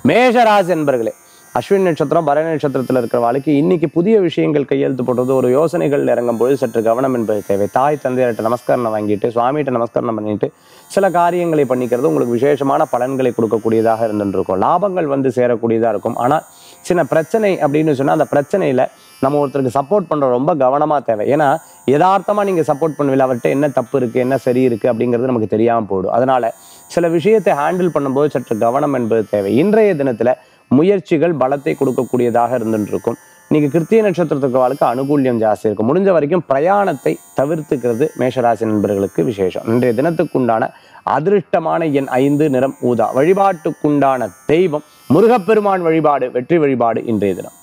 மேஷராசி என்பர்களே அஸ்வின் நட்சத்திரம் பரணி நட்சத்திரத்தில் இருக்கிற வாழ்க்கை இன்னைக்கு புதிய விஷயங்கள் கையெழுத்து போடுறது ஒரு யோசனைகள் இறங்கும் பொழுது சற்று கவனம் என்பது தேவை தாய் தந்தையர்கிட்ட நமஸ்காரம் வாங்கிட்டு சுவாமிகிட்ட நமஸ்காரம் பண்ணிட்டு சில காரியங்களை பண்ணிக்கிறது உங்களுக்கு விசேஷமான பலன்களை கொடுக்கக்கூடியதாக இருந்துருக்கும் லாபங்கள் வந்து சேரக்கூடியதாக இருக்கும் ஆனால் சின்ன பிரச்சனை அப்படின்னு சொன்னால் அந்த பிரச்சனையில் நம்ம ஒருத்தருக்கு சப்போர்ட் பண்ணுற ரொம்ப கவனமாக தேவை ஏன்னா யதார்த்தமாக நீங்கள் சப்போர்ட் பண்ணுவீங்க அவர்கிட்ட என்ன தப்பு இருக்குது என்ன சரி இருக்குது அப்படிங்கிறது நமக்கு தெரியாமல் போயிடும் அதனால் சில விஷயத்தை ஹேண்டில் பண்ணும்போது சற்று கவனம் என்பது தேவை இன்றைய தினத்தில் முயற்சிகள் பலத்தை கொடுக்கக்கூடியதாக இருந்துட்டு இருக்கும் இன்னைக்கு கிருத்திய நட்சத்திரத்துக்கு வாழ்க்கை அனுகூல்யம் ஜாஸ்தி இருக்கும் முடிஞ்ச வரைக்கும் பிரயாணத்தை தவிர்த்துக்கிறது மேஷராசி நண்பர்களுக்கு விசேஷம் இன்றைய தினத்துக்குண்டான அதிருஷ்டமான எண் ஐந்து நிறம் ஊதா வழிபாட்டுக்குண்டான தெய்வம் முருகப்பெருமான் வழிபாடு வெற்றி வழிபாடு இன்றைய தினம்